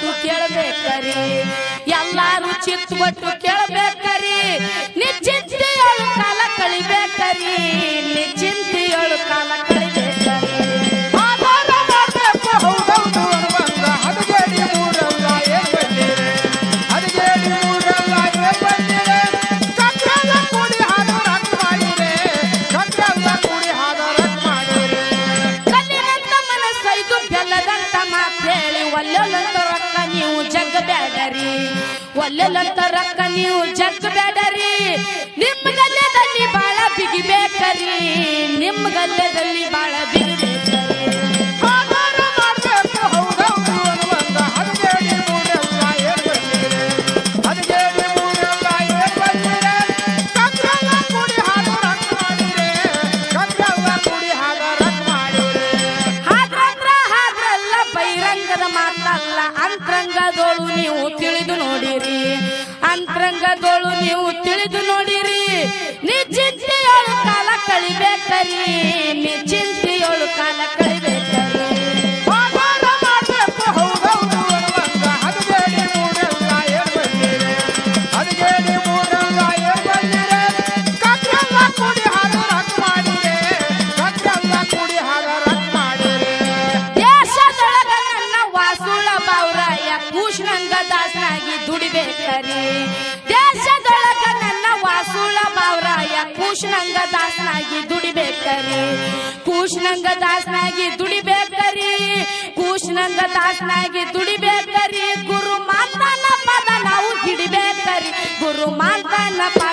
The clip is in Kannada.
ಬಂದು ಕೇಳಬೇಕರಿ ಎಲ್ಲಾರು ಚಿತ್ ಕೊಟ್ಟು ಕೇಳಬೇಕರಿ ನಿಶ್ಚಿಂತೆಯೊಳು ಕಾಲ ಕಳಿಬೇಕರಿ ನಿಶ್ಚಿಂತೆಯೊಳು ಕಾಲ ಕಳಿಬೇಕರಿ ಆಧಾರ ಮಾಡ್ಬೇಕು ಹೌದೌದು ಅನ್ನುವಂಗ ಹದಗೇಡಿ ಮೂರಲ್ಲ ಏನ್ ಬಂದಿರೆ ಹದಗೇಡಿ ಮೂರಲ್ಲ ಏನ್ ಬಂದಿರೆ ಕಟ್ರಲ್ಲ ಕೂಡಿ ಹಾದು ರಕ್ ಮಾಡಿರೆ ಕಟ್ರಲ್ಲ ಕೂಡಿ ಹಾದ ರಕ್ ಮಾಡಿರೆ ಕಲ್ಲಿನಂತ ಮನಸ್ಸೈದು ಬೆಲ್ಲದಂತ ಮಾತ್ ಹೇಳಿ ಒಲ್ಲೆಲಂತ ರೊಕ್ಕ ನೀವು ಜಗ್ ಬ್ಯಾಡರಿ ಒಲ್ಲೆಲಂತ ರೊಕ್ಕ ನೀವು ಜಗ್ ಬ್ಯಾಡರಿ ನಿಮ್ಮ ಗಲ್ಯದಲ್ಲಿ ಬಾಳ ಬಿಗಿಬೇಕರಿ ನಿಮ್ಮ ಗಲ್ಯದಲ್ಲಿ ಬಾಳ ಬಿಗಿಬೇಕರಿ ಆಧಾರ ಮಾಡ್ಬೇಕು ಹೌದೌದು ಅನ್ನುವಂಗ ಹದಗೇಡಿ ಮೂರಲ್ಲ ಏನ್ ಬಂದಿರೆ ಹದಗೇಡಿ ಮೂರಲ್ಲ ಏನ್ ಬಂದಿರೆ ಕಟ್ರಲ್ಲ ಕೂಡಿ ಹಾದು ರಕ್ ಮಾಡಿರೆ ಕಟ್ರಲ್ಲ ಕೂಡಿ ಹಾದ ರಕ್ ಮಾಡಿರೆ ಹಾದ್ರಂದ್ರ ಹಾದ್ರಲ್ಲ ಬಹಿರಂಗದ ಮಾತಲ್ಲ ಅಂತರಂಗದೋಳು ನೀವು ತಿಳಿದು ನೋಡಿರಿ ಅಂತರಂಗದೋಳು ನೀವು ತಿಳಿದು ನೋಡಿರಿ ನಿಶ್ಚಿಂತೆಯೊಳು ಕಾಲ ಕಳಿಬೇಕರಿ ನಿಶ್ಚಿಂತೆಯೊಳು ಕಾಲ ಕಳಿಬೇಕರಿ ಆಧಾರ ಮಾಡ್ಬೇಕು ಹೌದೌದು ಅನ್ನುವಂಗ ಹದಗೇಡಿ ಮೂರಲ್ಲ ಏನ್ ಬಂದಿರೆ ಹದಗೇಡಿ ಮೂರಲ್ಲ ಏನ್ ಬಂದಿರೆ ಕಟ್ರಲ್ಲ ಕೂಡಿ ಹಾದು ರಕ್ ಮಾಡಿರೆ ಕಟ್ರಲ್ಲ ಕೂಡಿ ಹಾದ ರಕ್ ಮಾಡಿರೆ ದೇಶದೊಳಗ ನನ್ನ ವಾಸುಳ ಬಾವ್ರಾಯ ಕೂಷ್ಣಂಗ ದಾಸನಾಗಿ ದುಡಿಬೇಕರಿ ದೇಶದೊಳಗ ನನ್ನ ವಾಸುಳ ಬಾವ್ರಾಯ ಕೂಷ್ಣಂಗ ದಾಸನಾಗಿ ದುಡಿಬೇಕರಿ ಕೂಷ್ಣಂಗ ದಾಸನಾಗಿ ದುಡಿಬೇಕರಿ ಕೂಷ್ಣಂಗ ದಾಸನಾಗಿ ದುಡಿಬೇಕರಿ ಗುರು ಮಾತನ ಪದ ನಾವು ಹಿಡಿಬೇಕರಿ ಗುರು ಮಾತನ ಪದ